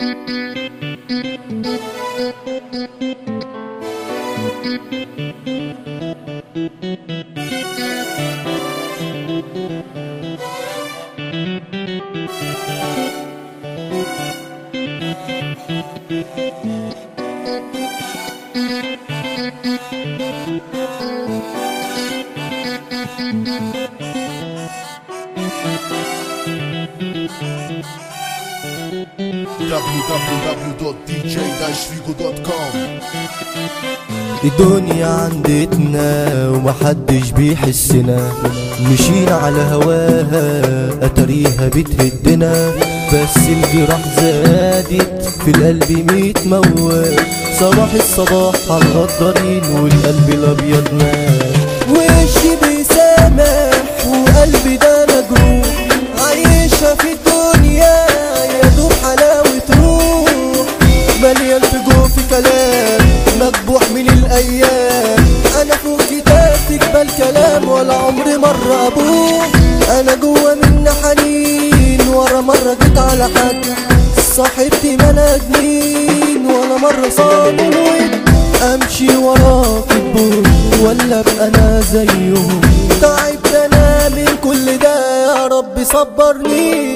www.dj-figo.com الدنيا عندتنا ومحدش بيحسنا مشينا على هواها اتريها بتهدنا بس الجراح زادت في القلب ميت موال صباح الصباح على الغدارين والقلب الابيض مات وشي بيسامح وقلبي ده مجروح عايشة في الدنيا يا دوب حلاوة روح مليان في جوفي كلام مذبوح من الايام انا فوق كتاب تقبل كلام ولا عمري مرة ابوح انا جوا من حنين ورا مرة جيت على حد صاحبتي منادمين ولا مرة صابر امشي وراك تبوح ولا ابقى انا زيهم تعبت انا من كل ده يا رب صبرني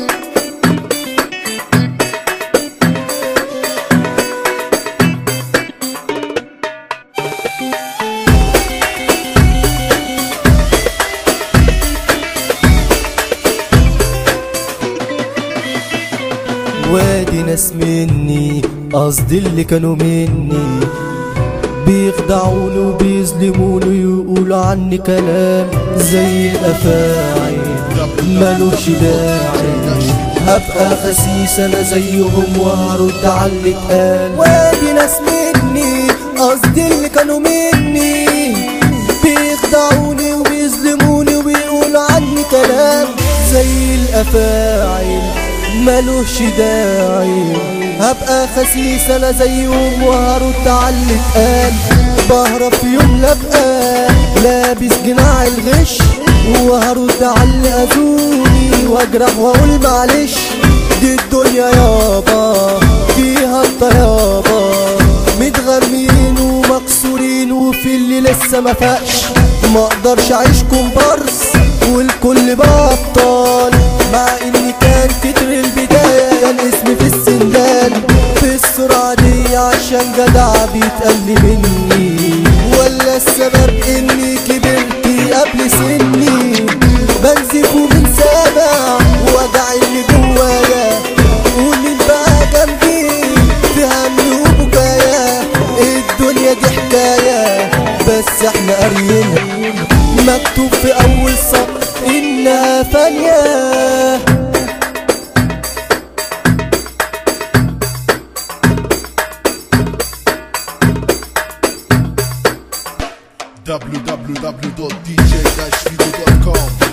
وادي ناس مني قصدي اللي كانوا مني بيخدعوني وبيظلموني ويقولوا عني كلام زي الافاعي ملوش داعي هبقى خسيس انا زيهم وهرد على اللي اتقال وادي ناس مني قصدي اللي كانوا مني بيخدعوني وبيظلموني وبيقولوا عني كلام زي الافاعي ملوش داعي هبقى خسيس انا زيهم وهرد على اللي اتقال بهرب في يوم لابقى لابس جناع الغش وهرد على اللي اذوني واجرح واقول معلش دي الدنيا يابا فيها الطيابة متغمين ومكسورين وفي اللي لسه ما فاقش ما اقدرش اعيش كومبارس والكل بقى ابطال مع اني كان كتر البداية كان اسمي في السندان في السرعة دي عشان جدع بيتقل مني ولا السبب اني كبرت قبل سني بنزف ومن سامع وجع اللي جوايا ومين بقى جنبي في هم وبكايا الدنيا دي حكاية بس احنا قاريينها مكتوب في اول سطر انها فانية www.dj-figo.com